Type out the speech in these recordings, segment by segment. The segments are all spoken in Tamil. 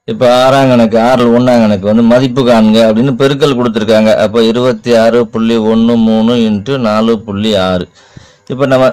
இப்போ ஆறாம் கணக்கு ஆறில் ஒன்றாம் கணக்கு வந்து மதிப்பு காண்க அப்படின்னு பெருக்கல் கொடுத்துருக்காங்க அப்போ இருபத்தி ஆறு புள்ளி ஒன்று மூணு இன்ட்டு நாலு புள்ளி ஆறு இப்போ நம்ம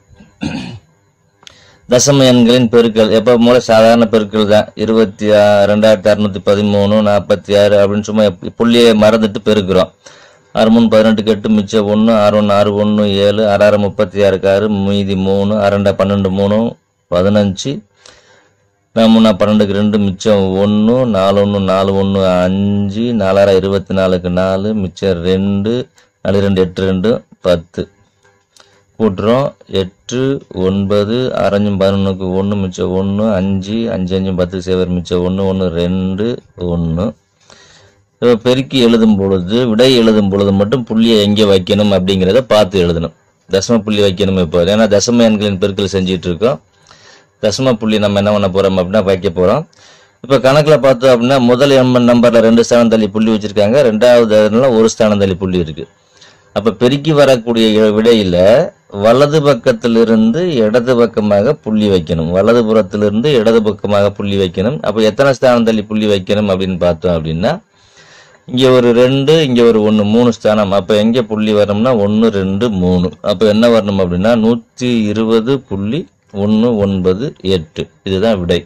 தசம எண்களின் பெருக்கல் எப்போ மூல சாதாரண பெருக்கல் தான் இருபத்தி ஆ- ரெண்டாயிரத்தி அறுநூத்தி பதிமூணு நாற்பத்தி ஆறு அப்படின்னு சும்மா எப்~ புள்ளியை மறந்துட்டு பெருக்கிறோம் ஆறு மூணு பதினெட்டுக்கு எட்டு மிச்சம் ஒன்று ஆறு ஒன்று ஆறு ஒன்று ஏழு ஆறு ஆறு முப்பத்தி ஆறுக்கு ஆறு மீதி மூணு அரண்டா பன்னெண்டு மூணு பதினஞ்சு நான் மூணா பன்னெண்டுக்கு ரெண்டு மிச்சம் ஒன்று நாலு ஒன்று நாலு ஒன்று அஞ்சு நாலாயிரம் இருபத்தி நாலுக்கு நாலு மிச்சம் ரெண்டு நாலு ரெண்டு எட்டு ரெண்டு பத்து கூட்டுறோம் எட்டு ஒன்பது அரைஞ்சும் பதினொன்றுக்கு ஒன்று மிச்சம் ஒன்று அஞ்சு அஞ்சு அஞ்சும் பத்து சேவர் மிச்சம் ஒன்று ஒன்று ரெண்டு ஒன்று இப்போ பெருக்கி எழுதும் பொழுது விடை எழுதும் பொழுது மட்டும் புள்ளியை எங்கே வைக்கணும் அப்படிங்கிறத பார்த்து எழுதணும் தசம புள்ளி வைக்கணும் இப்போ ஏன்னா தசம எண்களின் பெருக்கல் செஞ்சுட்டு இருக்கோம் தசம புள்ளி நம்ம என்ன பண்ண போறோம் அப்படின்னா வைக்க போறோம் இப்போ கணக்கில் பார்த்தோம் அப்படின்னா முதல் எண்மன் நம்பர்ல ரெண்டு ஸ்தானம் தள்ளி புள்ளி வச்சிருக்காங்க ரெண்டாவது அதுல ஒரு ஸ்தானம் தள்ளி புள்ளி இருக்கு அப்ப பெருக்கி வரக்கூடிய இ- விடையில வலது பக்கத்திலிருந்து இடது பக்கமாக புள்ளி வைக்கணும் வலது புறத்திலிருந்து இடது பக்கமாக புள்ளி வைக்கணும் அப்ப எத்தனை ஸ்தானம் தள்ளி புள்ளி வைக்கணும் அப்படின்னு பார்த்தோம் அப்படின்னா இங்க ஒரு ரெண்டு இங்க ஒரு ஒன்று மூணு ஸ்தானம் அப்ப எங்க புள்ளி வரணும்னா ஒன்று ரெண்டு மூணு அப்ப என்ன வரணும் அப்படின்னா நூத்தி இருபது புள்ளி ஒன்று ஒன்பது எட்டு இதுதான் விடை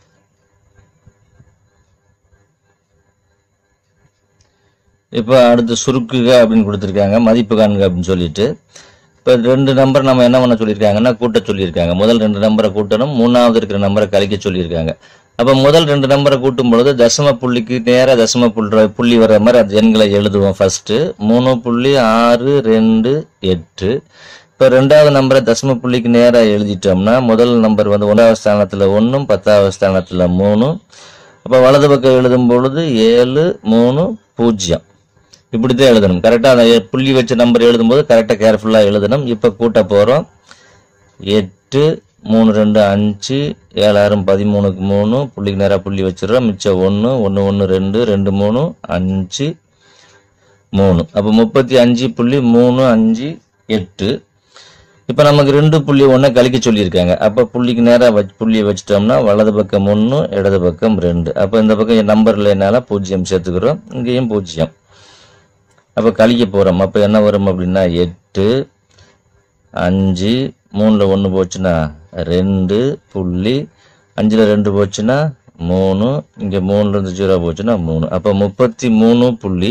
இப்போ அடுத்து சுருக்குக அப்படின்னு கொடுத்துருக்காங்க மதிப்பு காண்க அப்படின்னு சொல்லிட்டு இப்போ ரெண்டு நம்பர் நம்ம என்ன பண்ண சொல்லியிருக்காங்கன்னா கூட்ட சொல்லியிருக்காங்க முதல் ரெண்டு நம்பரை கூட்டணும் மூணாவது இருக்கிற நம்பரை கழிக்க சொல்லியிருக்காங்க அப்போ முதல் ரெண்டு நம்பரை கூட்டும் பொழுது தசம புள்ளிக்கு நேராக தசம புள்ளி புள்ளி வர்ற மாதிரி அந்த எண்களை எழுதுவோம் ஃபர்ஸ்ட் மூணு புள்ளி ஆறு ரெண்டு எட்டு இப்போ ரெண்டாவது நம்பரை தசம புள்ளிக்கு நேராக எழுதிட்டோம்னா முதல் நம்பர் வந்து ஒன்றாவது ஸ்தானத்தில் ஒன்றும் பத்தாவது ஸ்தானத்தில் மூணு அப்போ வலது பக்கம் எழுதும் பொழுது ஏழு மூணு பூஜ்ஜியம் இப்படி தான் எழுதணும் கரெக்டாக அந்த எ- புள்ளி வச்ச நம்பர் எழுதும்போது கரெக்டாக கேர்ஃபுல்லாக எழுதணும் இப்போ கூட்ட போகிறோம் எட்டு மூணு ரெண்டு அஞ்சு ஏழாயிரம் பதிமூணுக்கு மூணு புள்ளிக்கு நேராக புள்ளி வச்சிடுறோம் மிச்சம் ஒன்று ஒன்று ஒன்று ரெண்டு ரெண்டு மூணு அஞ்சு மூணு அப்போ முப்பத்தி அஞ்சு புள்ளி மூணு அஞ்சு எட்டு இப்போ நமக்கு ரெண்டு புள்ளி ஒன்றை கழிக்க சொல்லியிருக்காங்க அப்போ புள்ளிக்கு நேராக வச்சு புள்ளியை வச்சிட்டோம்னா வலது பக்கம் ஒன்று இடது பக்கம் ரெண்டு அப்போ இந்த பக்கம் நம்பரில் என்னால் பூஜ்ஜியம் சேர்த்துக்கிறோம் இங்கேயும் பூஜ்ஜியம் அப்போ கழிக்க போகிறோம் அப்போ என்ன வரும் அப்படின்னா எட்டு அஞ்சு மூணில் ஒன்று போச்சுன்னா ரெண்டு புள்ளி அஞ்சில் ரெண்டு போச்சுன்னா மூணு இங்கே மூணுலேருந்து ஜீரோ போச்சுன்னா மூணு அப்போ முப்பத்தி மூணு புள்ளி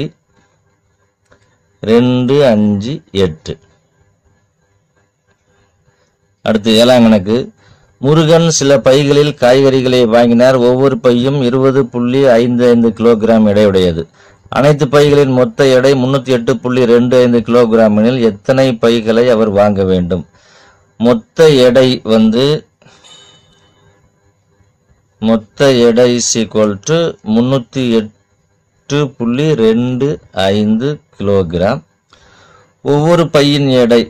ரெண்டு அஞ்சு எட்டு அடுத்து ஏழாம் கணக்கு முருகன் சில பைகளில் காய்கறிகளை வாங்கினார் ஒவ்வொரு பையும் இருபது புள்ளி ஐந்து ஐந்து கிலோகிராம் எடையுடையது அனைத்து பைகளின் மொத்த எடை முன்னூத்தி எட்டு புள்ளி ரெண்டு ஐந்து கிலோகிராம் எனில் எத்தனை பைகளை அவர் வாங்க வேண்டும் மொத்த எடை வந்து மொத்த எடை இஸ் ஈக்குவல் டு முன்னூத்தி எட்டு புள்ளி ரெண்டு ஐந்து கிலோகிராம் ஒவ்வொரு பையின் எடை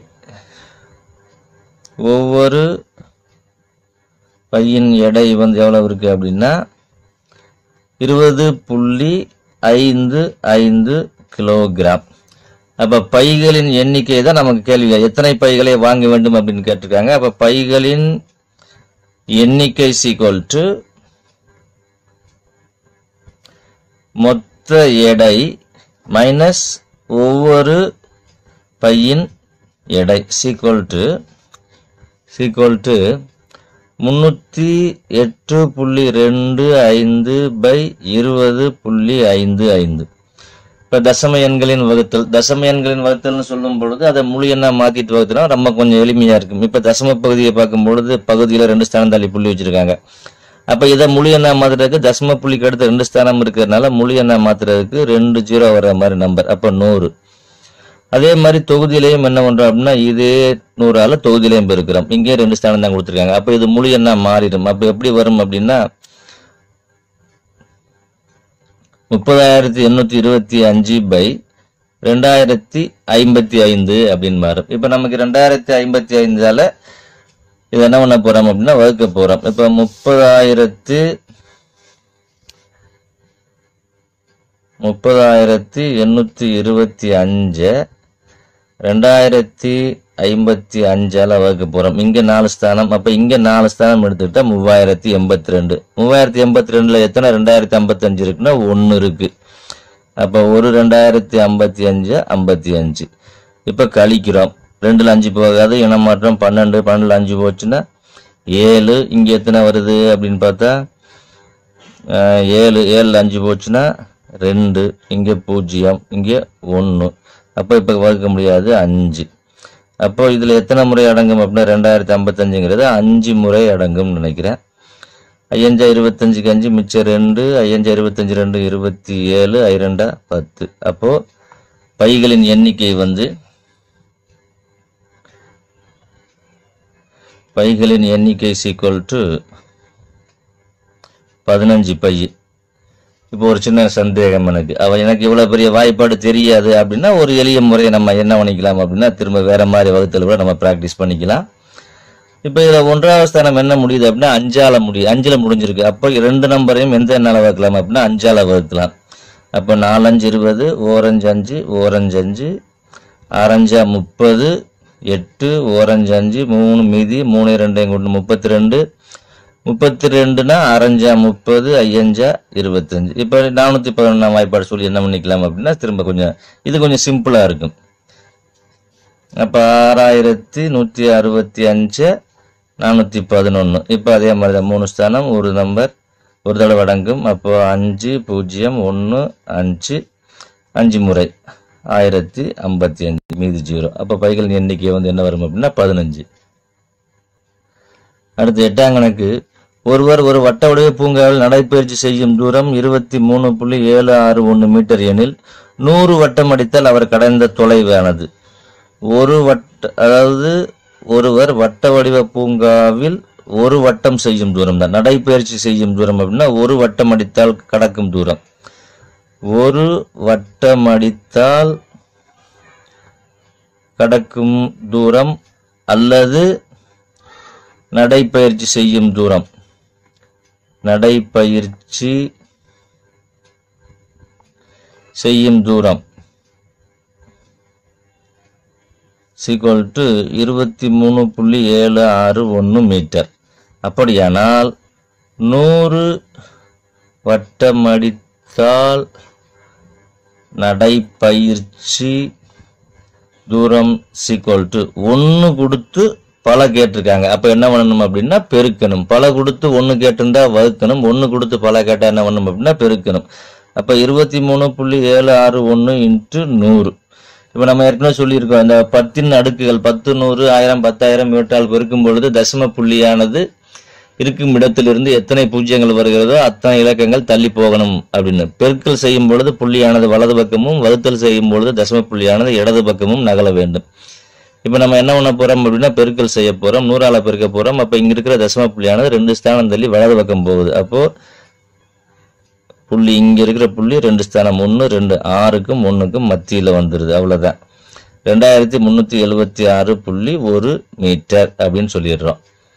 ஒவ்வொரு பையின் எடை வந்து எவ்வளவு இருக்கு அப்படின்னா இருபது புள்ளி ஐந்து ஐந்து கிலோகிராம் அப்ப பைகளின் எண்ணிக்கை தான் நமக்கு கேள்வி எத்தனை பைகளை வாங்க வேண்டும் அப்படின்னு கேட்டிருக்காங்க அப்ப பைகளின் எண்ணிக்கை சீக்வல் டு மொத்த எடை மைனஸ் ஒவ்வொரு பையின் எடை சீக்வல் டு சீக்வல் டு முன்னூற்றி எட்டு புள்ளி ரெண்டு ஐந்து பை இருபது புள்ளி ஐந்து ஐந்து இப்போ தசம எண்களின் வகுத்தல் தசம எண்களின் வகுத்தல்னு சொல்லும் பொழுது அதை முழு எண்ணா மாத்திட்டு வகுத்துனா ரொம்ப கொஞ்சம் எளிமையா இருக்கும் இப்போ தசம பகுதியை பார்க்கும் பொழுது பகுதியில் ரெண்டு ஸ்தானம் தள்ளி புள்ளி வச்சிருக்காங்க அப்போ இதை முழு எண்ணா மாத்துறதுக்கு தசம புள்ளிக்கு அடுத்து ரெண்டு ஸ்தானம் இருக்கிறதுனால முழு எண்ணா மாத்துறதுக்கு ரெண்டு ஜீரோ வர மாதிரி நம்பர் அப்போ நூறு அதே மாதிரி தொகுதியிலையும் என்ன பண்றோம் அப்படின்னா இதே நூறால தொகுதியிலையும் பெருக்கிறோம் இங்கே ரெண்டு ஸ்தானம் தான் கொடுத்துருக்காங்க அப்ப இது முழு எண்ணா மாறிடும் அப்ப எப்படி வரும் அப்படின்னா முப்பதாயிரத்தி எண்ணூத்தி இருபத்தி அஞ்சு பை ரெண்டாயிரத்தி ஐம்பத்தி ஐந்து அப்படின்னு மாறும் இப்ப நமக்கு ரெண்டாயிரத்தி ஐம்பத்தி ஐந்தால இது என்ன பண்ண போறோம் அப்படின்னா வகுக்க போறோம் இப்ப முப்பதாயிரத்து முப்பதாயிரத்தி எண்ணூத்தி இருபத்தி அஞ்சு ரெண்டாயிரத்தி ஐம்பத்தி அஞ்சால வகுக்க போறோம் இங்க நாலு ஸ்தானம் அப்ப இங்க நாலு ஸ்தானம் எடுத்துக்கிட்டா மூவாயிரத்தி எண்பத்தி ரெண்டு மூவாயிரத்தி எண்பத்தி ரெண்டுல எத்தனை ரெண்டாயிரத்தி ஐம்பத்தி அஞ்சு இருக்குன்னா ஒன்னு இருக்கு அப்ப ஒரு ரெண்டாயிரத்தி ஐம்பத்தி அஞ்சு ஐம்பத்தி அஞ்சு இப்ப கழிக்கிறோம் ரெண்டுல அஞ்சு போகாது இனமாற்றம் பன்னெண்டு பன்னெண்டுல அஞ்சு போச்சுன்னா ஏழு இங்க எத்தனை வருது அப்படின்னு பார்த்தா அஹ், ஏழு ஏழுல அஞ்சு போச்சுன்னா ரெண்டு இங்க பூஜ்ஜியம் இங்க ஒன்று அப்போ இப்போ வகுக்க முடியாது அஞ்சு அப்போ இதுல எத்தனை முறை அடங்கும் அப்படின்னா ரெண்டாயிரத்தி ஐம்பத்தஞ்சுங்கிறது அஞ்சு முறை அடங்கும்னு நினைக்கிறேன் ஐயஞ்சா இருபத்தஞ்சுக்கு அஞ்சு மிச்சம் ரெண்டு ஐயஞ்சா இருபத்தஞ்சு ரெண்டு இருபத்தி ஏழு ஐ ரெண்டா பத்து அப்போ பைகளின் எண்ணிக்கை வந்து பைகளின் எண்ணிக்கை சீக்வல் டு பதினஞ்சு பை இப்போ ஒரு சின்ன சந்தேகம் எனக்கு அவ எனக்கு இவ்வளவு பெரிய வாய்ப்பாடு தெரியாது அப்படின்னா ஒரு எளிய முறையை நம்ம என்ன பண்ணிக்கலாம் அப்படின்னா திரும்ப வேற மாதிரி வகுத்தல் கூட நம்ம பிராக்டிஸ் பண்ணிக்கலாம் இப்போ இதில் ஒன்றாவது ஸ்தானம் என்ன முடியுது அப்படின்னா அஞ்சால முடியுது அஞ்சுல முடிஞ்சிருக்கு அப்போ ரெண்டு நம்பரையும் எந்த எண்ணால வகுக்கலாம் அப்படின்னா அஞ்சால வகுக்கலாம் அப்போ நாலஞ்சு இருபது ஓரஞ்சு அஞ்சு ஓரஞ்சு அஞ்சு ஆரஞ்சா முப்பது எட்டு ஓரஞ்சு அஞ்சு மூணு மீதி மூணு ரெண்டையும் கொண்டு முப்பத்தி ரெண்டு முப்பத்தி ரெண்டுனா அரைஞ்சா முப்பது ஐயஞ்சா இருபத்தஞ்சு இப்போ நானூற்றி பதினொன்றாம் வாய்ப்பாடு சொல்லி என்ன பண்ணிக்கலாம் அப்படின்னா திரும்ப கொஞ்சம் இது கொஞ்சம் சிம்பிளாக இருக்கும் அப்போ ஆறாயிரத்தி நூற்றி அறுபத்தி அஞ்சு நானூற்றி பதினொன்று இப்போ அதே மாதிரி தான் மூணு ஸ்தானம் ஒரு நம்பர் ஒரு தடவை அடங்கும் அப்போ அஞ்சு பூஜ்ஜியம் ஒன்று அஞ்சு அஞ்சு முறை ஆயிரத்தி ஐம்பத்தி அஞ்சு மீதி ஜீரோ அப்போ பைகளின் எண்ணிக்கை வந்து என்ன வரும் அப்படின்னா பதினஞ்சு அடுத்து எட்டாம் கணக்கு ஒருவர் ஒரு வட்ட வடிவ பூங்காவில் நடைபயிற்சி செய்யும் தூரம் இருபத்தி மூணு புள்ளி ஏழு ஆறு ஒன்று மீட்டர் எனில் நூறு வட்டம் அடித்தால் அவர் கடந்த தொலைவானது ஒரு வட்ட அதாவது ஒருவர் வட்ட வடிவ பூங்காவில் ஒரு வட்டம் செய்யும் தூரம் தான் நடைபயிற்சி செய்யும் தூரம் அப்படின்னா ஒரு வட்டம் அடித்தால் கடக்கும் தூரம் ஒரு வட்டம் அடித்தால் கடக்கும் தூரம் அல்லது நடைப்பயிற்சி செய்யும் தூரம் நடைப்பயிற்சி செய்யும் தூரம் சீக்வல் டு இருபத்தி மூணு புள்ளி ஏழு ஆறு ஒன்று மீட்டர் அப்படியானால் நூறு வட்டம் அடித்தால் நடைப்பயிற்சி தூரம் சீக்வல் டு ஒன்று கொடுத்து பல கேட்டிருக்காங்க அப்போ என்ன பண்ணணும் அப்படின்னா பெருக்கணும் பல கொடுத்து ஒன்று கேட்டிருந்தா வகுக்கணும் ஒன்று கொடுத்து பல கேட்டால் என்ன பண்ணணும் அப்படின்னா பெருக்கணும் அப்போ இருபத்தி மூணு புள்ளி ஏழு ஆறு ஒன்று இன்ட்டு நூறு இப்போ நம்ம ஏற்கனவே சொல்லியிருக்கோம் இந்த பத்தின் அடுக்குகள் பத்து நூறு ஆயிரம் பத்தாயிரம் இவற்றால் பெருக்கும் பொழுது தசம புள்ளியானது இருக்கும் இடத்திலிருந்து எத்தனை பூஜ்ஜியங்கள் வருகிறதோ அத்தனை இலக்கங்கள் தள்ளி போகணும் அப்படின்னு பெருக்கல் செய்யும் பொழுது புள்ளியானது வலது பக்கமும் வகுத்தல் செய்யும் பொழுது தசம புள்ளியானது இடது பக்கமும் நகல வேண்டும் இப்போ நம்ம என்ன பண்ண போறோம் அப்படின்னா பெருக்கல் செய்ய போறோம் நூறால பெருக்க போறோம் அப்போ இங்க இருக்கிற தசம புள்ளியானது ரெண்டு ஸ்தானம் தள்ளி வலது பக்கம் போகுது அப்போ புள்ளி இங்க இருக்கிற புள்ளி ரெண்டு ஸ்தானம் ஒன்று ரெண்டு ஆறுக்கும் ஒன்றுக்கும் மத்தியில் வந்துடுது அவ்வளோதான் ரெண்டாயிரத்தி முந்நூற்றி எழுபத்தி ஆறு புள்ளி ஒரு மீட்டர் அப்படின்னு சொல்லிடுறோம்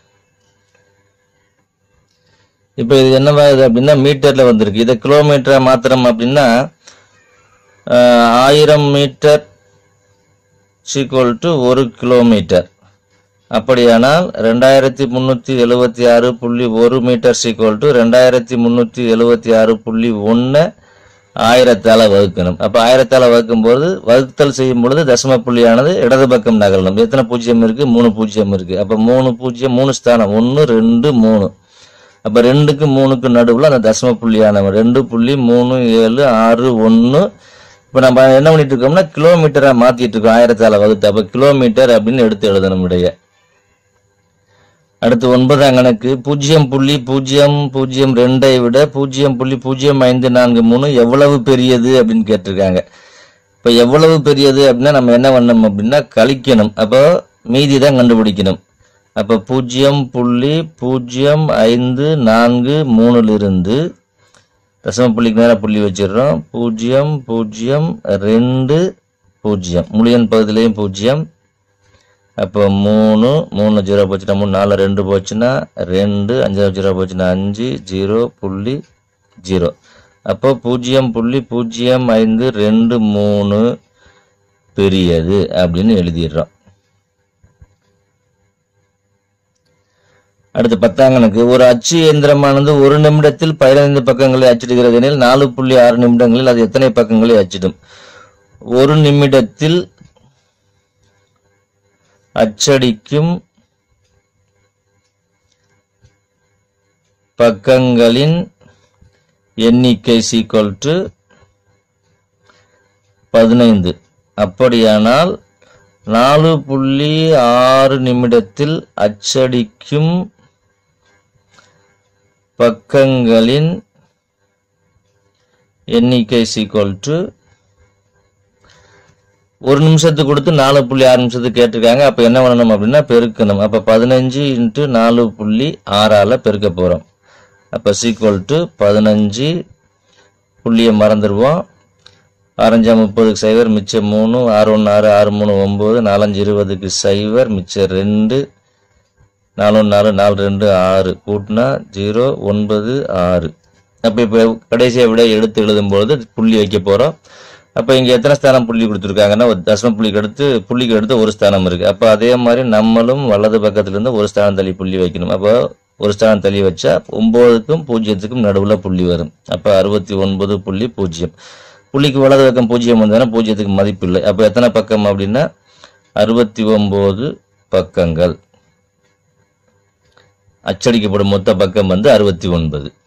இப்போ இது என்னவாகுது அப்படின்னா மீட்டர்ல வந்திருக்கு இதை கிலோமீட்டரா மாத்திரம் அப்படின்னா ஆஹ், ஆயிரம் மீட்டர் சீக்வல் டு ஒரு கிலோமீட்டர் அப்படியானால் ரெண்டாயிரத்தி முந்நூற்றி எழுபத்தி ஆறு புள்ளி ஒரு மீட்டர் சீக்வல் டு ரெண்டாயிரத்தி முந்நூற்றி எழுபத்தி ஆறு புள்ளி ஒன்று ஆயிரத்தால வகுக்கணும் அப்போ ஆயிரத்தால வகுக்கும்போது வகுத்தல் செய்யும் பொழுது தசம புள்ளியானது இடது பக்கம் நகரணும் எத்தனை பூஜ்ஜியம் இருக்கு மூணு பூஜ்ஜியம் இருக்கு அப்போ மூணு பூஜ்ஜியம் மூணு ஸ்தானம் ஒன்று ரெண்டு மூணு அப்போ ரெண்டுக்கு மூணுக்கு நடுவில் அந்த தசம புள்ளியான ரெண்டு புள்ளி மூணு ஏழு ஆறு ஒன்று இப்போ நம்ம என்ன பண்ணிட்டு இருக்கோம்னா கிலோமீட்டரா மாத்திட்டு இருக்கோம் ஆயிரத்தால வகுத்து அப்போ கிலோமீட்டர் அப்படின்னு எடுத்து எழுதணும் இடைய அடுத்து ஒன்பதாம் கணக்கு பூஜ்ஜியம் புள்ளி பூஜ்ஜியம் பூஜ்ஜியம் ரெண்டை விட பூஜ்ஜியம் புள்ளி பூஜ்ஜியம் ஐந்து நான்கு மூணு எவ்வளவு பெரியது அப்படின்னு கேட்டிருக்காங்க இப்போ எவ்வளவு பெரியது அப்படின்னா நம்ம என்ன பண்ணணும் அப்படின்னா கழிக்கணும் அப்போ மீதி தான் கண்டுபிடிக்கணும் அப்போ பூஜ்ஜியம் புள்ளி பூஜ்ஜியம் ஐந்து நான்கு மூணுலிருந்து தசம புள்ளிக்கு நேரம் புள்ளி வச்சிடுறோம் பூஜ்ஜியம் பூஜ்ஜியம் ரெண்டு பூஜ்ஜியம் முழியன் பகுதியிலையும் பூஜ்ஜியம் அப்போ மூணு மூணு ஜீரோ போச்சுன்னா மூணு நாலு ரெண்டு போச்சுன்னா ரெண்டு அஞ்சாவது ஜீரோ போச்சுன்னா அஞ்சு ஜீரோ புள்ளி ஜீரோ அப்போ பூஜ்ஜியம் புள்ளி பூஜ்ஜியம் ஐந்து ரெண்டு மூணு பெரியது அப்படின்னு எழுதிடுறோம் அடுத்து பத்தாம் கணக்கு ஒரு அச்சு இயந்திரமானது ஒரு நிமிடத்தில் பதினைந்து பக்கங்களை அச்சிடுகிறது எனில் நாலு புள்ளி ஆறு நிமிடங்களில் அது எத்தனை பக்கங்களை அச்சிடும் ஒரு நிமிடத்தில் அச்சடிக்கும் பக்கங்களின் எண்ணிக்கை சீக்வல் டு பதினைந்து அப்படியானால் நாலு புள்ளி ஆறு நிமிடத்தில் அச்சடிக்கும் பக்கங்களின் எண்ணிக்கை சீக்வல் டு ஒரு நிமிஷத்துக்கு கொடுத்து நாலு புள்ளி ஆறு நிமிஷத்துக்கு கேட்டிருக்காங்க அப்போ என்ன பண்ணணும் அப்படின்னா பெருக்கணும் அப்போ பதினஞ்சு இன்ட்டு நாலு புள்ளி ஆறால் பெருக்க போகிறோம் அப்போ சீக்வல் டு பதினஞ்சு புள்ளியை மறந்துடுவோம் ஆரஞ்சா முப்பதுக்கு சைவர் மிச்சம் மூணு ஆறு ஒன்று ஆறு ஆறு மூணு ஒம்பது நாலஞ்சு இருபதுக்கு சைவர் மிச்சம் ரெண்டு நாலு ஒன்று நாலு நாலு ரெண்டு ஆறு கூட்டினா ஜீரோ ஒன்பது ஆறு அப்போ இப்போ கடைசியை விட எடுத்து எழுதும்பொழுது புள்ளி வைக்க போகிறோம் அப்போ இங்கே எத்தனை ஸ்தானம் புள்ளி கொடுத்துருக்காங்கன்னா ஒரு தசம புள்ளிக்கு அடுத்து புள்ளிக்கு அடுத்து ஒரு ஸ்தானம் இருக்குது அப்போ அதே மாதிரி நம்மளும் வலது பக்கத்துலேருந்து ஒரு ஸ்தானம் தள்ளி புள்ளி வைக்கணும் அப்போ ஒரு ஸ்தானம் தள்ளி வச்சா ஒம்போதுக்கும் பூஜ்ஜியத்துக்கும் நடுவில் புள்ளி வரும் அப்போ அறுபத்தி ஒன்பது புள்ளி பூஜ்ஜியம் புள்ளிக்கு வலது பக்கம் பூஜ்ஜியம் வந்ததுன்னா பூஜ்ஜியத்துக்கு மதிப்பு இல்லை அப்போ எத்தனை பக்கம் அப்படின்னா அறுபத்தி ஒம்பது பக்கங்கள் அச்சடிக்கப்படும் மொத்த பக்கம் வந்து அறுபத்தி ஒன்பது